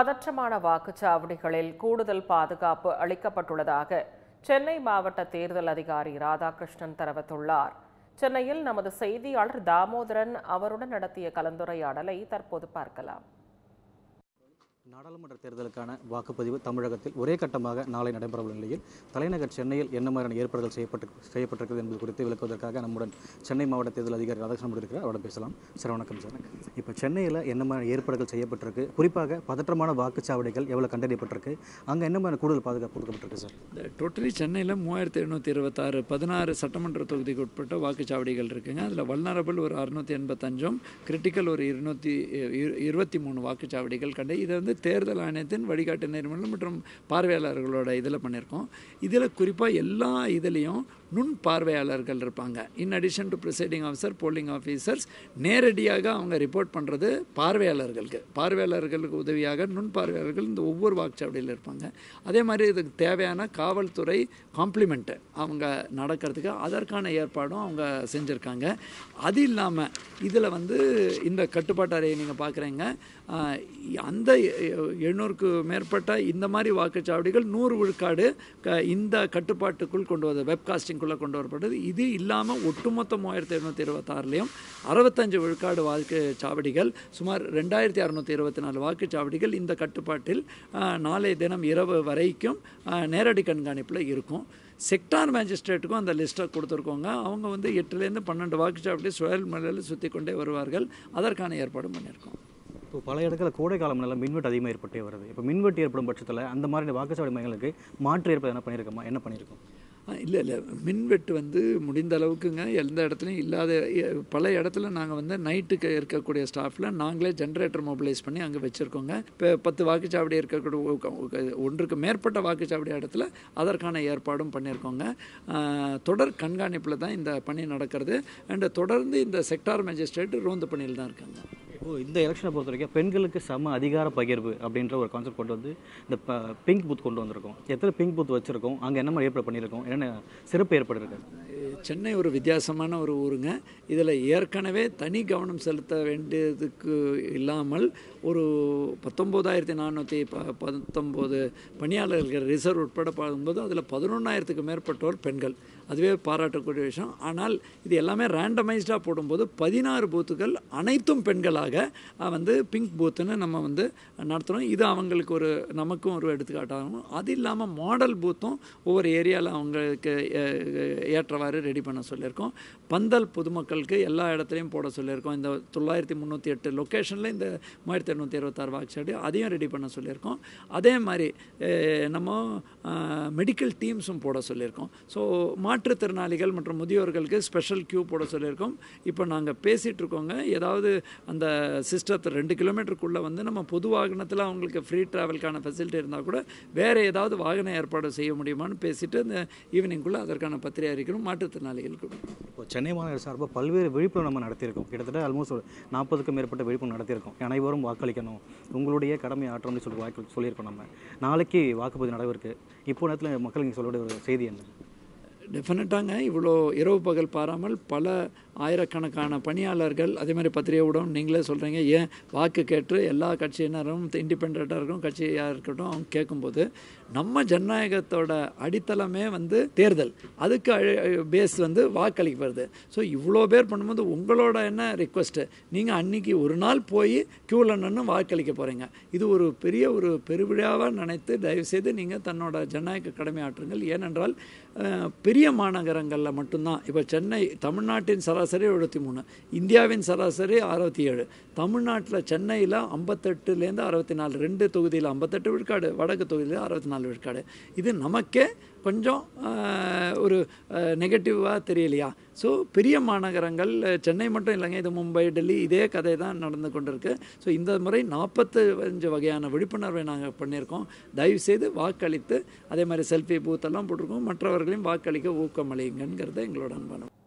பதற்றமான வாக்குச்சாவடிகளில் கூடுதல் பாதுகாப்பு அளிக்கப்பட்டுள்ளதாக சென்னை மாவட்ட தேர்தல் அதிகாரி ராதாகிருஷ்ணன் தெரிவித்துள்ளார் சென்னையில் நமது செய்தியாளர் தாமோதரன் அவருடன் நடத்திய கலந்துரையாடலை தற்போது பார்க்கலாம் நாடாளுமன்ற தேர்தலுக்கான வாக்குப்பதிவு தமிழகத்தில் ஒரே கட்டமாக நாளை நடைபெறவுள்ள நிலையில் தலைநகர் சென்னையில் என்ன மாதிரியான ஏற்பாடுகள் செய்யப்பட்டு செய்யப்பட்டிருக்கிறது என்பது குறித்து விளக்குவதற்காக நம்முடன் சென்னை மாவட்ட தேர்தல் அதிகாரி ராதாகிருஷ்ணன் இருக்கிறார் அவரோட பேசலாம் சார் வணக்கம் சார் இப்போ சென்னையில் என்ன மாதிரி ஏற்பாடுகள் செய்யப்பட்டிருக்கு குறிப்பாக பதற்றமான வாக்குச்சாவடிகள் எவ்வளோ கண்டறியப்பட்டிருக்கு அங்கே என்ன மாதிரி கூடுதல் பாதுகாப்பு கொடுக்கப்பட்டிருக்கு சார் இந்த டோட்டலி சென்னையில் மூவாயிரத்தி எழுநூற்றி இருபத்தாறு பதினாறு சட்டமன்ற தொகுதிக்கு உட்பட்ட வாக்குச்சாவடிகள் இருக்குங்க அதில் வல்னரபிள் ஒரு அறுநூற்றி எண்பத்தஞ்சும் கிரிட்டிக்கல் ஒரு இருநூற்றி இருபத்தி மூணு வாக்குச்சாவடிகள் கண்டு இதை வந்து தேர்தல் ஆணையத்தின் வழிகாட்டு நெறிமுறைகள் மற்றும் பார்வையாளர்களோட இதில் பண்ணியிருக்கோம் இதில் குறிப்பாக எல்லா இதுலேயும் நுண் பார்வையாளர்கள் இருப்பாங்க in addition to presiding officer polling officers நேரடியாக அவங்க ரிப்போர்ட் பண்ணுறது பார்வையாளர்களுக்கு பார்வையாளர்களுக்கு உதவியாக நுண் பார்வையாளர்கள் இந்த ஒவ்வொரு வாக்குச்சாவடியில் இருப்பாங்க அதே மாதிரி இதுக்கு தேவையான காவல்துறை காம்ப்ளிமெண்ட்டு அவங்க நடக்கிறதுக்கு அதற்கான ஏற்பாடும் அவங்க செஞ்சுருக்காங்க அது இல்லாமல் இதில் வந்து இந்த கட்டுப்பாட்டு அறையை நீங்கள் பார்க்குறீங்க அந்த எழுநூறுக்கு மேற்பட்ட இந்த மாதிரி வாக்குச்சாவடிகள் நூறு விழுக்காடு க இந்த கட்டுப்பாட்டுக்குள் கொண்டு வந்து வெப்காஸ்டிங்குள்ளே கொண்டு வரப்படுது இது இல்லாமல் ஒட்டுமொத்த மூவாயிரத்தி எழுநூற்றி இருபத்தாறுலேயும் அறுபத்தஞ்சு விழுக்காடு வாக்குச்சாவடிகள் சுமார் ரெண்டாயிரத்தி அறநூற்றி இருபத்தி நாலு வாக்குச்சாவடிகள் இந்த கட்டுப்பாட்டில் நாளைய தினம் இரவு வரைக்கும் நேரடி கண்காணிப்பில் இருக்கும் செக்டார் மேஜிஸ்ட்ரேட்டுக்கும் அந்த லிஸ்ட்டை கொடுத்துருக்கோங்க அவங்க வந்து எட்டுலேருந்து பன்னெண்டு வாக்குச்சாவடி சுழல் மலையில் சுற்றி கொண்டே வருவார்கள் அதற்கான ஏற்பாடும் பண்ணியிருக்கோம் இப்போ பல இடங்களில் கோடை காலம்னால மின்வெட்டு அதிகமாக ஏற்பட்டே வருது இப்போ மின்வெட்டு ஏற்படும் பட்சத்தில் அந்த மாதிரி வாக்குச்சாவடி மையங்களுக்கு மாற்று ஏற்பது என்ன பண்ணியிருக்கோமா என்ன பண்ணியிருக்கோம் இல்லை இல்லை மின்வெட்டு வந்து முடிந்த அளவுக்குங்க எந்த இடத்துலையும் இல்லாத பல இடத்துல நாங்கள் வந்து நைட்டுக்கு இருக்கக்கூடிய ஸ்டாஃபில் நாங்களே ஜென்ரேட்டர் மொபிலைஸ் பண்ணி அங்கே வச்சுருக்கோங்க இப்போ பத்து வாக்குச்சாவடி இருக்கக்கூடிய ஒன்றுக்கு மேற்பட்ட வாக்குச்சாவடி இடத்துல அதற்கான ஏற்பாடும் பண்ணியிருக்கோங்க தொடர் கண்காணிப்பில் தான் இந்த பணி நடக்கிறது அண்டு தொடர்ந்து இந்த செக்டார் மேஜிஸ்ட்ரேட் ரோந்து பணியில் தான் இருக்காங்க ஓ இந்த எலெக்ஷனை பொறுத்த வரைக்கும் பெண்களுக்கு சம அதிகார பகிர்வு அப்படின்ற ஒரு கான்செப்ட் கொண்டு வந்து இந்த பிங்க் பூத் கொண்டு வந்திருக்கோம் எத்தனை பிங்க் பூத் வச்சுருக்கோம் அங்கே என்ன மாதிரி ஏற்பாடு பண்ணியிருக்கோம் என்னென்ன சிறப்பு ஏற்பாடு இருக்கு சென்னை ஒரு வித்தியாசமான ஒரு ஊருங்க இதில் ஏற்கனவே தனி கவனம் செலுத்த வேண்டியதுக்கு இல்லாமல் ஒரு பத்தொம்போதாயிரத்தி நானூற்றி ப பத்தொம்போது பணியாளர்கள் ரிசர்வ் உட்பட பார்க்கும்போது அதில் பதினொன்றாயிரத்துக்கு மேற்பட்டோர் பெண்கள் அதுவே பாராட்டக்கூடிய விஷயம் ஆனால் இது எல்லாமே ரேண்டமைஸ்டாக போடும்போது பதினாறு பூத்துகள் அனைத்தும் பெண்களாக வந்து பிங்க் பூத்துன்னு நம்ம வந்து நடத்துகிறோம் இது அவங்களுக்கு ஒரு நமக்கும் ஒரு எடுத்துக்காட்டாகும் அது இல்லாமல் மாடல் பூத்தும் ஒவ்வொரு ஏரியாவில் அவங்களுக்கு ஏற்றவாறு ரெடி பண்ண சொல்லியிருக்கோம் பந்தல் பொதுமக்களுக்கு எல்லா இடத்துலையும் போட சொல்லியிருக்கோம் இந்த தொள்ளாயிரத்தி முந்நூற்றி எட்டு லொக்கேஷனில் இந்த மூவாயிரத்தி எண்ணூற்றி இருபத்தாறு வாக்குச்சாவடி அதையும் ரெடி பண்ண சொல்லியிருக்கோம் அதே மாதிரி நம்ம மெடிக்கல் டீம்ஸும் போட சொல்லியிருக்கோம் ஸோ மாற்றுத்திறனாளிகள் மற்றும் முதியோர்களுக்கு ஸ்பெஷல் கியூ போட சொல்லியிருக்கோம் இப்போ நாங்கள் பேசிகிட்டு இருக்கோங்க ஏதாவது அந்த சிஸ்டத்தை ரெண்டு கிலோமீட்டருக்குள்ளே வந்து நம்ம பொது வாகனத்தில் அவங்களுக்கு ஃப்ரீ ட்ராவலுக்கான ஃபெசிலிட்டி இருந்தால் கூட வேறு ஏதாவது வாகன ஏற்பாடு செய்ய முடியுமான்னு பேசிட்டு இந்த ஈவினிங்குள்ளே அதற்கான பத்திரிகை அறிக்கணும் மாற்றுத்திறனாளிகளுக்கு இப்போ சென்னை மாநகர சார்பாக பல்வேறு விழிப்புணர்வு நம்ம நடத்தியிருக்கோம் கிட்டத்தட்ட ஆல்மோஸ்ட் ஒரு நாற்பதுக்கும் மேற்பட்ட விழிப்புணர்வு நடத்தியிருக்கோம் அனைவரும் வாக்களிக்கணும் உங்களுடைய கடமை ஆற்றம்னு சொல்லி வாக்கு சொல்லியிருக்கோம் நம்ம நாளைக்கு வாக்குப்பதிவு நடவடிக்கை இப்போ நேரத்தில் மக்களுக்கு சொல்லக்கூடிய ஒரு செய்தி என்ன டெஃபினட்டாங்க இவ்வளோ இரவு பகல் பாராமல் பல ஆயிரக்கணக்கான பணியாளர்கள் அதே மாதிரி பத்திரிகை ஊடகம் நீங்களே சொல்கிறீங்க ஏன் வாக்கு கேட்டு எல்லா கட்சியினரும் இண்டிபெண்ட்டாக இருக்கும் கட்சியாக இருக்கட்டும் அவங்க கேட்கும்போது நம்ம ஜனநாயகத்தோட அடித்தளமே வந்து தேர்தல் அதுக்கு பேஸ் வந்து வாக்களிக்கப்படுது ஸோ இவ்வளோ பேர் பண்ணும்போது உங்களோட என்ன ரிக்வஸ்ட்டு நீங்கள் அன்னைக்கு ஒரு நாள் போய் க்யூவில் நின்று வாக்களிக்க போகிறீங்க இது ஒரு பெரிய ஒரு பெருவிழாவாக நினைத்து தயவுசெய்து நீங்கள் தன்னோட ஜனநாயக கடமை ஆற்றுங்கள் ஏனென்றால் பெரிய மாநகரங்களில் மட்டும்தான் இப்போ சென்னை தமிழ்நாட்டின் சராசரி எழுபத்தி மூணு இந்தியாவின் சராசரி அறுபத்தி ஏழு தமிழ்நாட்டில் சென்னையில் ஐம்பத்தெட்டுலேருந்து அறுபத்தி நாலு ரெண்டு தொகுதியில் ஐம்பத்தெட்டு விழுக்காடு வடக்கு தொகுதியில் அறுபத்தி நாலு விழுக்காடு இது நமக்கே கொஞ்சம் ஒரு நெகட்டிவாக தெரியலையா ஸோ பெரிய மாநகரங்கள் சென்னை மட்டும் இல்லைங்க இது மும்பை டெல்லி இதே கதை தான் நடந்து கொண்டிருக்கு ஸோ இந்த முறை நாற்பத்து அஞ்சு வகையான விழிப்புணர்வை நாங்கள் பண்ணியிருக்கோம் தயவுசெய்து வாக்களித்து அதே மாதிரி செல்ஃபி பூத்தெல்லாம் போட்டிருக்கோம் மற்றவர்களையும் வாக்களிக்க ஊக்கமளிங்கங்கிறத எங்களோட அன்பான